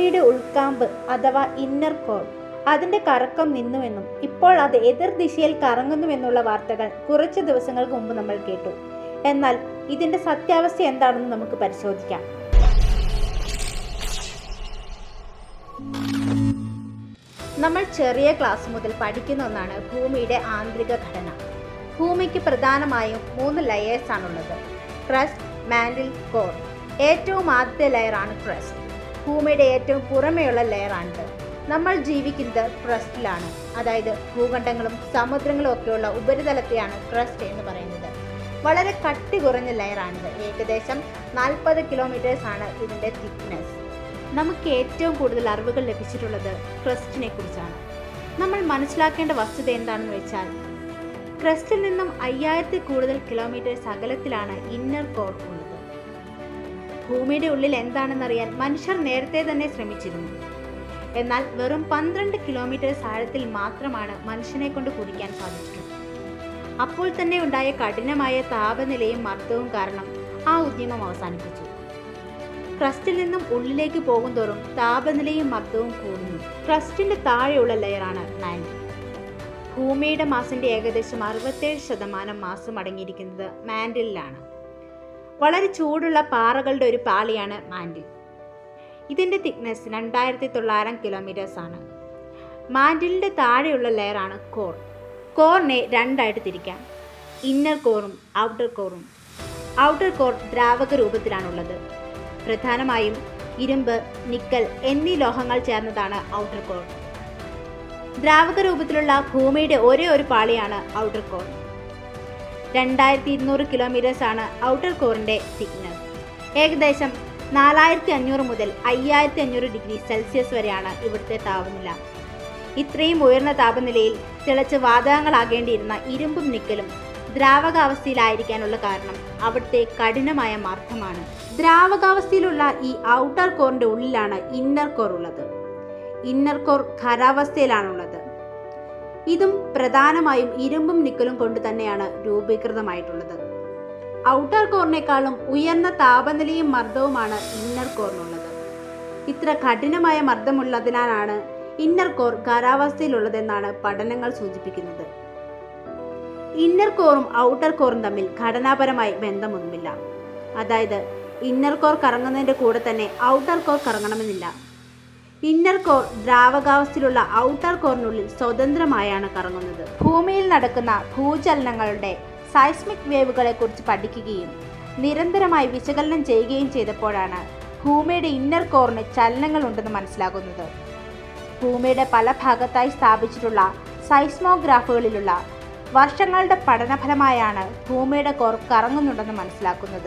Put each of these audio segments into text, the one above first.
ഭൂമിയുടെ ഉൾക്കാമ്പ് അഥവാ inner core അതിന്റെ കറക്കം നിന്നുവെന്നും ഇപ്പോൾ അത് എതിർ ദിശയിൽ കറങ്ങുന്നുവെന്നുള്ള വാർത്തകൾ കുറച്ച് ദിവസങ്ങൾക്ക് മുമ്പ് നമ്മൾ കേട്ടു എന്നാൽ ഇതിന്റെ സത്യാവസ്ഥ എന്താണെന്ന് നമുക്ക് പരിശോധിക്കാം നമ്മൾ ചെറിയ ക്ലാസ് മുതൽ പഠിക്കുന്ന ഒന്നാണ് ഭൂമിയുടെ ആന്തരിക ഘടന ഭൂമിക്ക് പ്രധാനമായും മൂന്ന് ലെയേഴ്സ് ആണുള്ളത് ക്രസ്റ്റ് മാൻഡിൽ കോർ ഏറ്റവും ആദ്യത്തെ ലെയറാണ് ക്രസ്റ്റ് ഭൂമിയുടെ ഏറ്റവും പുറമെയുള്ള ലെയറാണിത് നമ്മൾ ജീവിക്കുന്നത് ക്രസ്റ്റിലാണ് അതായത് ഭൂഖണ്ഡങ്ങളും സമുദ്രങ്ങളും ഒക്കെയുള്ള ഉപരിതലത്തെയാണ് ക്രസ്റ്റ് എന്ന് പറയുന്നത് വളരെ കട്ടി കുറഞ്ഞ ലെയറാണിത് ഏകദേശം നാൽപ്പത് കിലോമീറ്റേഴ്സ് ആണ് ഇതിൻ്റെ തിക്നെസ് നമുക്ക് ഏറ്റവും കൂടുതൽ അറിവുകൾ ലഭിച്ചിട്ടുള്ളത് ക്രസ്റ്റിനെ കുറിച്ചാണ് നമ്മൾ മനസ്സിലാക്കേണ്ട വസ്തുത എന്താണെന്ന് വെച്ചാൽ ക്രസ്റ്റിൽ നിന്നും അയ്യായിരത്തി കൂടുതൽ കിലോമീറ്റേഴ്സ് അകലത്തിലാണ് ഇന്നർ കോർ ഉള്ളത് ഭൂമിയുടെ ഉള്ളിൽ എന്താണെന്നറിയാൻ മനുഷ്യർ നേരത്തെ തന്നെ ശ്രമിച്ചിരുന്നു എന്നാൽ വെറും പന്ത്രണ്ട് കിലോമീറ്റേഴ്സ് ആഴത്തിൽ മാത്രമാണ് മനുഷ്യനെ കൊണ്ട് കുടിക്കാൻ സാധിച്ചിട്ടുള്ളത് അപ്പോൾ തന്നെ ഉണ്ടായ കഠിനമായ താപനിലയും മർദ്ദവും കാരണം ആ ഉദ്യമം അവസാനിപ്പിച്ചു ക്രസ്റ്റിൽ നിന്നും ഉള്ളിലേക്ക് പോകുന്തോറും താപനിലയും മർദ്ദവും കൂടുന്നു ക്രസ്റ്റിന്റെ താഴെയുള്ള ലെയറാണ് മാൻഡിൽ ഭൂമിയുടെ മാസിന്റെ ഏകദേശം അറുപത്തേഴ് ശതമാനം മാസം അടങ്ങിയിരിക്കുന്നത് മാൻഡിലാണ് വളരെ ചൂടുള്ള പാറകളുടെ ഒരു പാളിയാണ് മാൻഡിൽ ഇതിന്റെ തിക്നെസ് രണ്ടായിരത്തി തൊള്ളായിരം കിലോമീറ്റേഴ്സ് ആണ് മാൻഡിലിന്റെ താഴെയുള്ള ലെയറാണ് കോർ കോറിനെ രണ്ടായിട്ട് തിരിക്കാം ഇന്നർ കോറും ഔട്ടർ കോറും ഔട്ടർ കോർ ദ്രാവക രൂപത്തിലാണുള്ളത് പ്രധാനമായും ഇരുമ്പ് നിക്കൽ എന്നീ ലോഹങ്ങൾ ചേർന്നതാണ് ഔട്ടർ കോർ ദ്രാവക രൂപത്തിലുള്ള ഭൂമിയുടെ ഒരേ ഒരു പാളിയാണ് ഔട്ടർ കോർ രണ്ടായിരത്തി ഇരുന്നൂറ് കിലോമീറ്റേഴ്സ് ആണ് ഔട്ടർ കോറിന്റെ തിക്നെസ് ഏകദേശം നാലായിരത്തി അഞ്ഞൂറ് മുതൽ അയ്യായിരത്തി അഞ്ഞൂറ് ഡിഗ്രി സെൽഷ്യസ് വരെയാണ് ഇവിടുത്തെ താപനില ഇത്രയും ഉയർന്ന താപനിലയിൽ തിളച്ച് വാതകങ്ങളാകേണ്ടിയിരുന്ന ഇരുമ്പും നിക്കലും ദ്രാവകാവസ്ഥയിലായിരിക്കാനുള്ള കാരണം അവിടുത്തെ കഠിനമായ മർദ്ദമാണ് ദ്രാവകാവസ്ഥയിലുള്ള ഈ ഔട്ടർ കോറിന്റെ ഉള്ളിലാണ് ഇന്നർ കോർ ഉള്ളത് ഇന്നർ കോർ ഖരാവസ്ഥയിലാണുള്ളത് ഇതും പ്രധാനമായും ഇരുമ്പും നിക്കലും കൊണ്ട് തന്നെയാണ് രൂപീകൃതമായിട്ടുള്ളത് ഔട്ടർ കോറിനേക്കാളും ഉയർന്ന താപനിലയും മർദ്ദവുമാണ് ഇന്നർ കോറിനുള്ളത് ഇത്ര കഠിനമായ മർദ്ദമുള്ളതിനാലാണ് ഇന്നർ കോർ ഖരാവസ്ഥയിലുള്ളതെന്നാണ് പഠനങ്ങൾ സൂചിപ്പിക്കുന്നത് ഇന്നർ കോറും ഔട്ടർ കോറും തമ്മിൽ ഘടനാപരമായി ബന്ധമൊന്നുമില്ല അതായത് ഇന്നർ കോർ കറങ്ങുന്നതിൻ്റെ കൂടെ തന്നെ ഔട്ടർ കോർ കറങ്ങണമെന്നില്ല ഇന്നർ കോർ ദ്രാവകാവസ്ഥയിലുള്ള ഔട്ടർ കോറിനുള്ളിൽ സ്വതന്ത്രമായാണ് കറങ്ങുന്നത് ഭൂമിയിൽ നടക്കുന്ന ഭൂചലനങ്ങളുടെ സൈസ്മിക് വേവുകളെ കുറിച്ച് പഠിക്കുകയും നിരന്തരമായി വിശകലനം ചെയ്യുകയും ചെയ്തപ്പോഴാണ് ഭൂമിയുടെ ഇന്നർ കോറിന് ചലനങ്ങൾ ഉണ്ടെന്ന് മനസ്സിലാകുന്നത് ഭൂമിയുടെ പല ഭാഗത്തായി സ്ഥാപിച്ചിട്ടുള്ള സൈസ്മോഗ്രാഫുകളിലുള്ള വർഷങ്ങളുടെ പഠനഫലമായാണ് ഭൂമിയുടെ കോർ കറങ്ങുന്നുണ്ടെന്ന് മനസ്സിലാക്കുന്നത്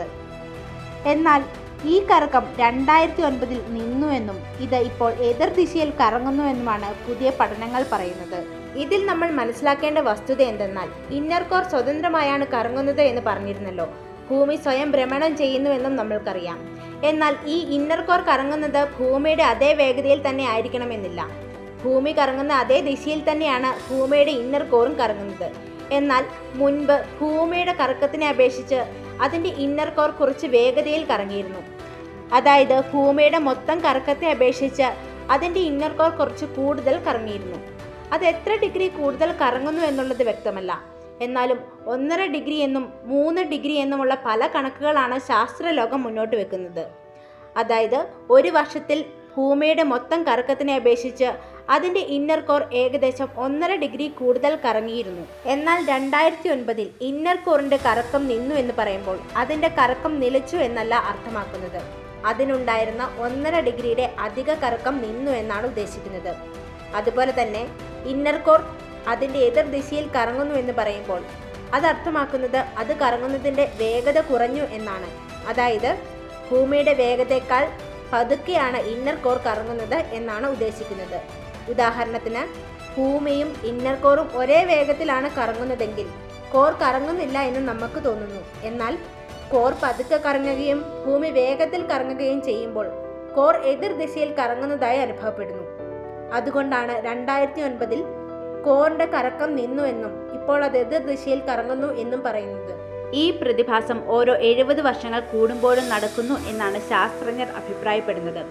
എന്നാൽ ഈ കറക്കം രണ്ടായിരത്തി ഒൻപതിൽ നിന്നുവെന്നും ഇത് ഇപ്പോൾ എതിർ ദിശയിൽ കറങ്ങുന്നുവെന്നുമാണ് പുതിയ പഠനങ്ങൾ പറയുന്നത് ഇതിൽ നമ്മൾ മനസ്സിലാക്കേണ്ട വസ്തുത എന്തെന്നാൽ ഇന്നർ കോർ സ്വതന്ത്രമായാണ് കറങ്ങുന്നത് എന്ന് പറഞ്ഞിരുന്നല്ലോ ഭൂമി സ്വയം ഭ്രമണം ചെയ്യുന്നുവെന്നും നമ്മൾക്കറിയാം എന്നാൽ ഈ ഇന്നർ കോർ കറങ്ങുന്നത് ഭൂമിയുടെ അതേ വേഗതയിൽ തന്നെ ആയിരിക്കണമെന്നില്ല ഭൂമി കറങ്ങുന്ന അതേ ദിശയിൽ തന്നെയാണ് ഭൂമിയുടെ ഇന്നർ കോറും കറങ്ങുന്നത് എന്നാൽ മുൻപ് ഭൂമിയുടെ കറക്കത്തിനെ അപേക്ഷിച്ച് അതിൻ്റെ ഇന്നർ കോർ കുറച്ച് വേഗതയിൽ കറങ്ങിയിരുന്നു അതായത് ഭൂമിയുടെ മൊത്തം കറക്കത്തെ അപേക്ഷിച്ച് അതിൻ്റെ ഇന്നർ കോർ കുറച്ച് കൂടുതൽ കറങ്ങിയിരുന്നു അത് എത്ര ഡിഗ്രി കൂടുതൽ കറങ്ങുന്നു എന്നുള്ളത് വ്യക്തമല്ല എന്നാലും ഒന്നര ഡിഗ്രി എന്നും മൂന്ന് ഡിഗ്രി എന്നുമുള്ള പല കണക്കുകളാണ് ശാസ്ത്രലോകം മുന്നോട്ട് വെക്കുന്നത് അതായത് ഒരു വർഷത്തിൽ ഭൂമിയുടെ മൊത്തം കറക്കത്തിനെ അപേക്ഷിച്ച് അതിൻ്റെ ഇന്നർ കോർ ഏകദേശം ഒന്നര ഡിഗ്രി കൂടുതൽ കറങ്ങിയിരുന്നു എന്നാൽ രണ്ടായിരത്തി ഒൻപതിൽ ഇന്നർ കോറിൻ്റെ കറക്കം നിന്നു എന്ന് പറയുമ്പോൾ അതിൻ്റെ കറക്കം നിലച്ചു എന്നല്ല അർത്ഥമാക്കുന്നത് അതിനുണ്ടായിരുന്ന ഒന്നര ഡിഗ്രിയുടെ അധിക കറക്കം നിന്നു എന്നാണ് ഉദ്ദേശിക്കുന്നത് അതുപോലെ തന്നെ ഇന്നർ കോർ അതിൻ്റെ എതിർ ദിശയിൽ കറങ്ങുന്നു എന്ന് പറയുമ്പോൾ അത് അർത്ഥമാക്കുന്നത് അത് കറങ്ങുന്നതിൻ്റെ വേഗത കുറഞ്ഞു എന്നാണ് അതായത് ഭൂമിയുടെ വേഗതയേക്കാൾ പതുക്കെയാണ് ഇന്നർ കോർ കറങ്ങുന്നത് എന്നാണ് ഉദ്ദേശിക്കുന്നത് ഉദാഹരണത്തിന് ഭൂമിയും ഇന്നർ കോറും ഒരേ വേഗത്തിലാണ് കറങ്ങുന്നതെങ്കിൽ കോർ കറങ്ങുന്നില്ല എന്ന് നമുക്ക് തോന്നുന്നു എന്നാൽ കോർ പതുക്കെ കറങ്ങുകയും ഭൂമി വേഗത്തിൽ കറങ്ങുകയും ചെയ്യുമ്പോൾ കോർ എതിർ ദിശയിൽ കറങ്ങുന്നതായി അനുഭവപ്പെടുന്നു അതുകൊണ്ടാണ് രണ്ടായിരത്തി ഒൻപതിൽ കോറിന്റെ കറക്കം നിന്നു എന്നും ഇപ്പോൾ അത് എതിർ ദിശയിൽ കറങ്ങുന്നു എന്നും പറയുന്നത് ഈ പ്രതിഭാസം ഓരോ എഴുപത് വർഷങ്ങൾ കൂടുമ്പോഴും നടക്കുന്നു എന്നാണ് ശാസ്ത്രജ്ഞർ അഭിപ്രായപ്പെടുന്നത്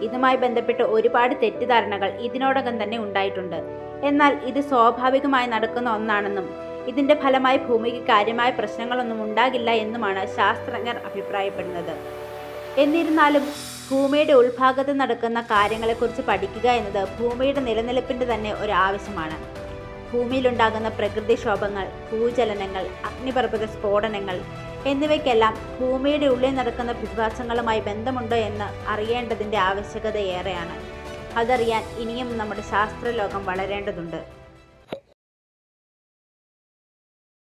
ഇതുമായി ബന്ധപ്പെട്ട് ഒരുപാട് തെറ്റിദ്ധാരണകൾ ഇതിനോടകം തന്നെ ഉണ്ടായിട്ടുണ്ട് എന്നാൽ ഇത് സ്വാഭാവികമായി നടക്കുന്ന ഒന്നാണെന്നും ഇതിന്റെ ഫലമായി ഭൂമിക്ക് കാര്യമായ പ്രശ്നങ്ങളൊന്നും ഉണ്ടാകില്ല എന്നുമാണ് ശാസ്ത്രജ്ഞർ അഭിപ്രായപ്പെടുന്നത് എന്നിരുന്നാലും ഭൂമിയുടെ ഉൾഭാഗത്ത് നടക്കുന്ന കാര്യങ്ങളെക്കുറിച്ച് പഠിക്കുക എന്നത് ഭൂമിയുടെ നിലനിൽപ്പിൻ്റെ തന്നെ ഒരു ആവശ്യമാണ് ഭൂമിയിലുണ്ടാകുന്ന പ്രകൃതിക്ഷോഭങ്ങൾ ഭൂചലനങ്ങൾ അഗ്നിപർവ്വത സ്ഫോടനങ്ങൾ എന്നിവയ്ക്കെല്ലാം ഭൂമിയുടെ ഉള്ളിൽ നടക്കുന്ന പ്രതിഭാസങ്ങളുമായി ബന്ധമുണ്ടോ എന്ന് അറിയേണ്ടതിൻ്റെ ആവശ്യകത ഏറെയാണ് അതറിയാൻ ഇനിയും നമ്മുടെ ശാസ്ത്രലോകം വളരേണ്ടതുണ്ട്